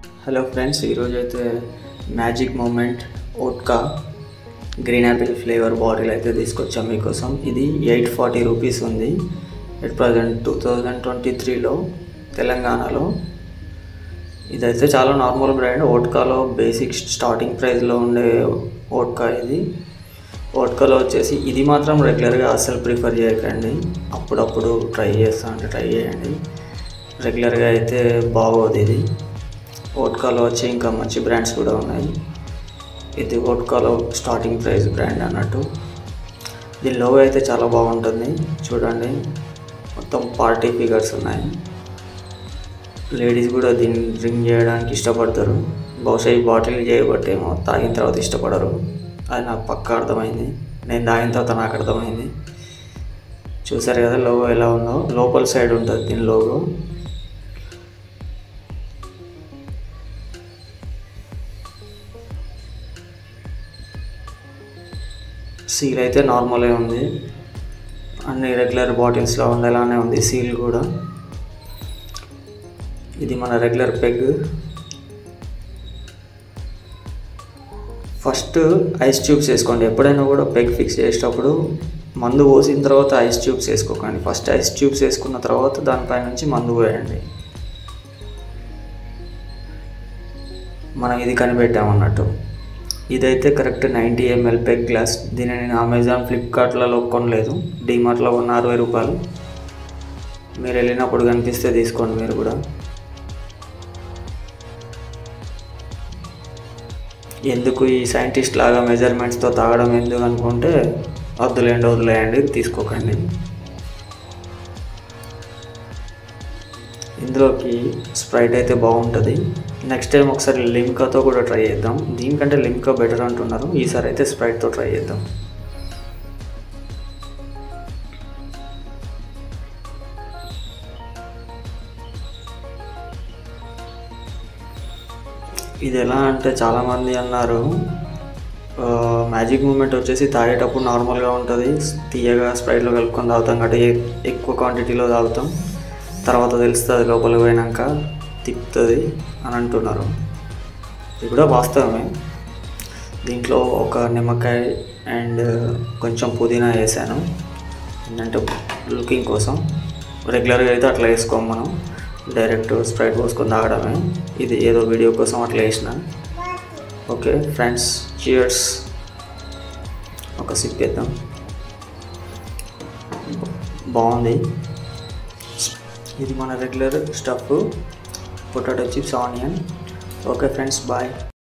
hello friends ఈరోజు అయితే magic moment vodka green apple flavour bottle అయితే తీసుకొచ్చాం మీకోసం ఇది ఎయిట్ ఫార్టీ రూపీస్ ఉంది at present two thousand twenty త్రీలో తెలంగాణలో ఇదైతే చాలా నార్మల్ బ్రాండ్ ఓట్కాలో బేసిక్ స్టార్టింగ్ ప్రైస్లో ఉండే ఓట్కా ఇది ఓట్కాలో వచ్చేసి ఇది మాత్రం రెగ్యులర్గా అస్సలు ప్రిఫర్ చేయకండి అప్పుడప్పుడు ట్రై చేస్తా అంటే ట్రై చేయండి రెగ్యులర్గా అయితే బాగోదు ఇది ఓట్కాలో వచ్చి ఇంకా మంచి బ్రాండ్స్ కూడా ఉన్నాయి ఇది ఓట్కాలో స్టార్టింగ్ ప్రైస్ బ్రాండ్ అన్నట్టు దీని లోగో అయితే చాలా బాగుంటుంది చూడండి మొత్తం పార్టీ ఫిగర్స్ ఉన్నాయి లేడీస్ కూడా దీన్ని డ్రింక్ చేయడానికి ఇష్టపడతారు బహుశా ఈ బాటిల్ చేయబట్టేమో తాగిన తర్వాత ఇష్టపడరు అది నాకు పక్కా అర్థమైంది నేను తాగిన తర్వాత నాకు అర్థమైంది చూసారు కదా లోగో ఎలా ఉందో లోపల సైడ్ ఉంటుంది దీని లోగో సీల్ అయితే నార్మలే ఉంది అన్ని రెగ్యులర్ బాటిల్స్లో ఉండేలానే ఉంది సీల్ కూడా ఇది మన regular peg first ice tubes వేసుకోండి ఎప్పుడైనా కూడా పెగ్ ఫిక్స్ చేసేటప్పుడు మందు పోసిన తర్వాత ఐస్ ట్యూబ్స్ వేసుకోకండి ఫస్ట్ ఐస్ ట్యూబ్స్ వేసుకున్న తర్వాత దానిపై నుంచి మందు పోయండి మనం ఇది కనిపెట్టామన్నట్టు ఇదైతే correct ninety ML peg glass దీన్ని నేను అమెజాన్ ఫ్లిప్కార్ట్లలో కొనలేదు డీమార్ట్లో ఉన్న అరవై రూపాయలు మీరు వెళ్ళినప్పుడు కనిపిస్తే తీసుకోండి మీరు కూడా ఎందుకు ఈ సైంటిస్ట్ లాగా మెజర్మెంట్స్తో తాగడం ఎందుకు అనుకుంటే వద్దులేండి వదిలేయండి తీసుకోకండి ఇందులోకి స్ప్రైట్ అయితే బాగుంటుంది నెక్స్ట్ టైం ఒకసారి లిమ్కాతో కూడా ట్రై చేద్దాం దీనికంటే లిమ్కా బెటర్ అంటున్నారు ఈసారి అయితే స్ప్రైట్తో ట్రై చేద్దాం ఇది ఎలా అంటే చాలామంది అన్నారు మ్యాజిక్ మూమెంట్ వచ్చేసి తాగేటప్పుడు నార్మల్గా ఉంటుంది తీయగా స్ప్రైట్లో కలుపుకొని తాగుతాం కాబట్టి ఎక్కువ క్వాంటిటీలో తాగుతాం తర్వాత తెలుస్తుంది లోపలికి పోయినాక తిప్పుతుంది అని అంటున్నారు ఇది కూడా వాస్తవమే దీంట్లో ఒక నిమ్మకాయ అండ్ కొంచెం పుదీనా వేసాను ఏంటంటే లుకింగ్ కోసం రెగ్యులర్గా అయితే అట్లా వేసుకోం మనం డైరెక్ట్ స్ప్రైట్ పోసుకొని తాగడమే ఇది ఏదో వీడియో కోసం అట్లా వేసిన ఓకే ఫ్రెండ్స్ చియర్స్ ఒక సిప్ వేద్దాం బాగుంది ఇది మన regular stuff potato chips onion okay friends bye